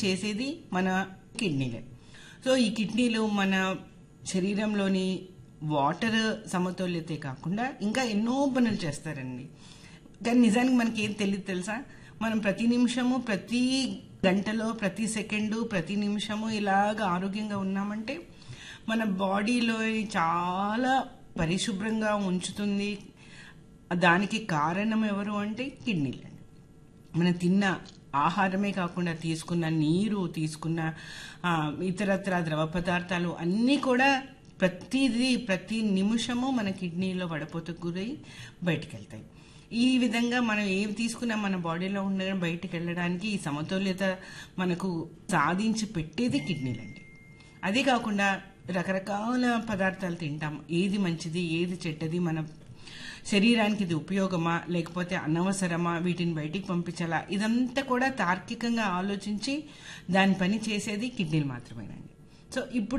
చేసేది మన కిడ్నీలే సో ఈ కిడ్నీలు మన శరీరంలోని వాటర్ సమతుల్యతే కాకుండా ఇంకా ఎన్నో పనులు చేస్తారండి కానీ నిజానికి మనకి ఏం తెలియదు తెలుసా మనం ప్రతి నిమిషము ప్రతి గంటలో ప్రతి సెకండు ప్రతి నిమిషము ఇలాగ ఆరోగ్యంగా ఉన్నామంటే మన బాడీలో చాలా పరిశుభ్రంగా ఉంచుతుంది దానికి కారణం ఎవరు అంటే కిడ్నీలు మనం తిన్న ఆహారమే కాకుండా తీసుకున్న నీరు తీసుకున్న ఆ, ఇతరత్ర ద్రవ పదార్థాలు అన్నీ కూడా ప్రతిదీ ప్రతి నిమిషము మన కిడ్నీలో వడపోతకు గురై బయటికి వెళ్తాయి ఈ విధంగా మనం ఏవి తీసుకున్నా మన బాడీలో ఉండడం బయటికి వెళ్ళడానికి ఈ సమతుల్యత మనకు సాధించి పెట్టేది కిడ్నీలండి అదే కాకుండా రకరకాల పదార్థాలు తింటాం ఏది మంచిది ఏది చెడ్డది మన శరీరానికి ఇది ఉపయోగమా లేకపోతే అనవసరమా వీటిని బయటికి పంపించాలా ఇదంతా కూడా తార్కికంగా ఆలోచించి దాని పని చేసేది కిడ్నీలు మాత్రమేనండి సో ఇప్పుడు